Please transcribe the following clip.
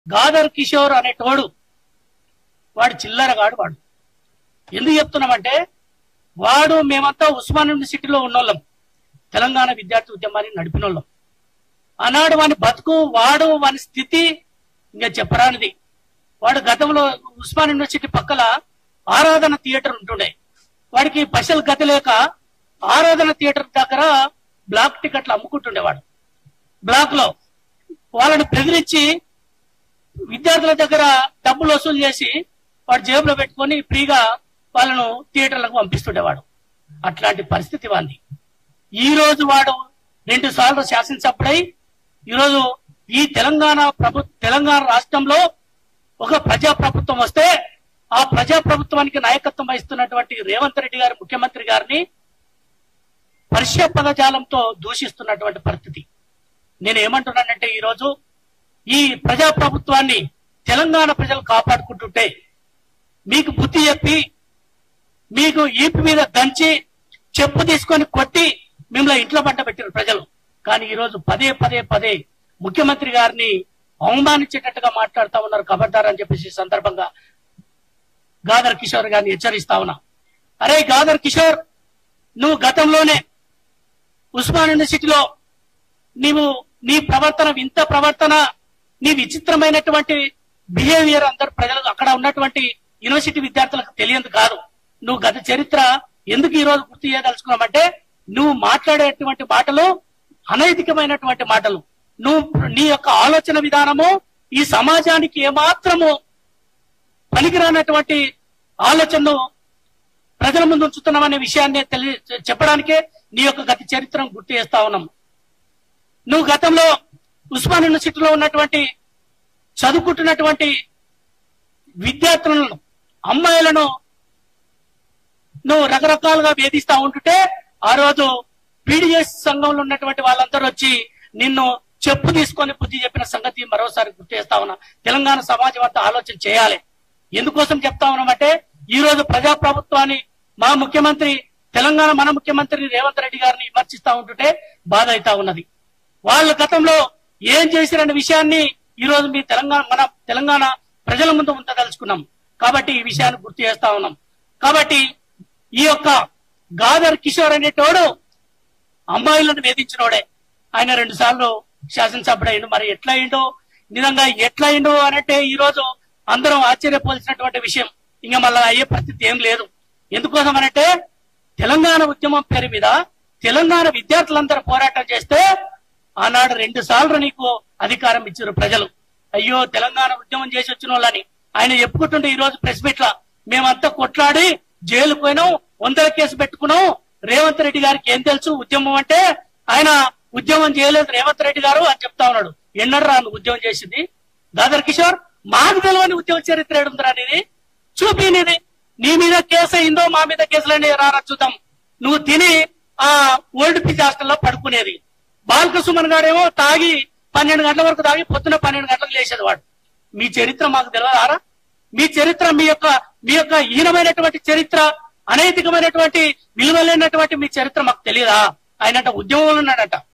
గాదర్ కిషోర్ అనే తోడు వాడు చిల్లరగాడు వాడు ఎందుకు చెప్తున్నామంటే వాడు మేమంతా ఉస్మాన్ యూనివర్సిటీలో ఉన్నోళ్ళం తెలంగాణ విద్యార్థి ఉద్యమాన్ని నడిపినోళ్ళం ఆనాడు వాని బతుకు వాడు వాని స్థితి ఇంకా చెప్పరానిది వాడు గతంలో ఉస్మాన్ యూనివర్సిటీ పక్కల ఆరాధన థియేటర్ ఉంటుండే వాడికి పైసలు గతి లేక ఆరాధన థియేటర్ దగ్గర బ్లాక్ టికెట్లు అమ్ముకుంటుండేవాడు బ్లాక్ లో వాళ్ళని బెదిరించి విద్యార్థుల దగ్గర డబ్బులు వసూలు చేసి వాడు జేబులో పెట్టుకొని ఫ్రీగా వాళ్ళను థియేటర్లకు పంపిస్తుండేవాడు అట్లాంటి పరిస్థితి వాంది ఈ రోజు వాడు రెండు సార్లు శాసనసభ్యుడై ఈరోజు ఈ తెలంగాణ ప్రభు తెలంగాణ రాష్ట్రంలో ఒక ప్రజా ప్రభుత్వం వస్తే ఆ ప్రజా ప్రభుత్వానికి నాయకత్వం వహిస్తున్నటువంటి రేవంత్ రెడ్డి గారి ముఖ్యమంత్రి గారిని పరిచయ పదజాలంతో దూషిస్తున్నటువంటి పరిస్థితి నేను ఏమంటున్నానంటే ఈ రోజు ఈ ప్రజా ప్రభుత్వాన్ని తెలంగాణ ప్రజలు కాపాడుకుంటుంటే మీకు బుద్ధి చెప్పి మీకు ఈపి మీద దంచి చెప్పు తీసుకొని కొట్టి మిమ్మల్ని ఇంట్లో పంట పెట్టారు ప్రజలు కానీ ఈ రోజు పదే పదే పదే ముఖ్యమంత్రి గారిని అవమానించేటట్టుగా మాట్లాడుతా ఉన్నారు ఖబర్దార్ అని చెప్పేసి ఈ సందర్భంగా గాదర్ కిషోర్ గారిని హెచ్చరిస్తా ఉన్నా అరే గాదర్ కిషోర్ నువ్వు గతంలోనే ఉస్మాన్ యూనివర్సిటీలో నీవు నీ ప్రవర్తన వింత ప్రవర్తన నీ విచిత్రమైనటువంటి బిహేవియర్ అందరు ప్రజలకు అక్కడ ఉన్నటువంటి యూనివర్సిటీ విద్యార్థులకు తెలియదు కాదు నువ్వు గత చరిత్ర ఎందుకు ఈ రోజు గుర్తు చేయదలుచుకున్నామంటే నువ్వు మాట్లాడేటువంటి మాటలు అనైతికమైనటువంటి మాటలు నువ్వు నీ యొక్క ఆలోచన విధానము ఈ సమాజానికి ఏమాత్రము పనికిరానటువంటి ఆలోచనను ప్రజల ముందు ఉంచుతున్నామనే విషయాన్ని తెలి చెప్పడానికే నీ యొక్క గత చరిత్రను గుర్తు చేస్తా ఉన్నాం నువ్వు గతంలో ఉస్మాన్ యూనివర్సిటీలో ఉన్నటువంటి చదువుకుంటున్నటువంటి విద్యార్థులను అమ్మాయిలను నువ్వు రకరకాలుగా వేధిస్తా ఉంటుంటే ఆ రోజు పీడిఎస్ సంఘంలో ఉన్నటువంటి వాళ్ళందరూ వచ్చి నిన్ను చెప్పు తీసుకొని బుద్ధి చెప్పిన సంగతి మరోసారి గుర్తు చేస్తా ఉన్నా తెలంగాణ సమాజం అంతా ఆలోచన చేయాలి ఎందుకోసం చెప్తా ఉన్నామంటే ఈ రోజు ప్రజా ప్రభుత్వాన్ని మా ముఖ్యమంత్రి తెలంగాణ మన ముఖ్యమంత్రి రేవంత్ రెడ్డి గారిని విమర్శిస్తా ఉంటుంటే బాధ అవుతా ఉన్నది వాళ్ళ గతంలో ఏం చేశారనే విషయాన్ని ఈ రోజు మీ తెలంగాణ మన తెలంగాణ ప్రజల ముందు ఉంచదలుచుకున్నాం కాబట్టి ఈ విషయాన్ని గుర్తు చేస్తా ఉన్నాం కాబట్టి ఈ యొక్క గాదర్ కిషోర్ అనేటోడు అమ్మాయిలను వేధించినోడే ఆయన రెండు సార్లు శాసనసభ్యుడైండు మరి ఎట్లా అయిండో నిజంగా ఎట్లా అయిండో అనంటే ఈ రోజు అందరం ఆశ్చర్యపోల్సినటువంటి విషయం ఇంకా మళ్ళా అయ్యే పరిస్థితి ఏం లేదు ఎందుకోసం అనంటే తెలంగాణ ఉద్యమం పేరు మీద తెలంగాణ విద్యార్థులందరూ పోరాటం చేస్తే ఆనాడు రెండు సార్లు నీకు అధికారం ఇచ్చారు ప్రజలు అయ్యో తెలంగాణ ఉద్యమం చేసి వచ్చిన వాళ్ళని ఆయన చెప్పుకుంటుంటే ఈ రోజు ప్రెస్ మీట్ లా మేమంతా కొట్లాడి జైలు పోయినాం వందల కేసు పెట్టుకున్నాం రేవంత్ రెడ్డి గారికి ఏం తెలుసు ఉద్యమం అంటే ఆయన ఉద్యమం చేయలేదు రేవంత్ రెడ్డి గారు అని చెప్తా ఉన్నాడు ఎన్నడు రా నువ్వు ఉద్యమం చేసింది దాదర్ కిషోర్ మాకు తెలియని ఉద్యమ చరిత్ర ఏడుందిరా నీది చూపి నీది నీ మీద కేసు అయిందో మా మీద కేసులని రారా చూద్దాం నువ్వు తిని ఆ ఓల్డ్ పిచ్ హాస్టల్లో పడుకునేది బాలక సుమన్ గారేమో తాగి పన్నెండు గంటల వరకు తాగి పొద్దున పన్నెండు గంటలకు లేచేది వాడు మీ చరిత్ర మాకు తెలియదారా మీ చరిత్ర మీ యొక్క మీ యొక్క హీనమైనటువంటి చరిత్ర అనైతికమైనటువంటి విలువలేనటువంటి మీ చరిత్ర మాకు తెలియదా ఆయనంట ఉద్యమంలో ఉన్నాడట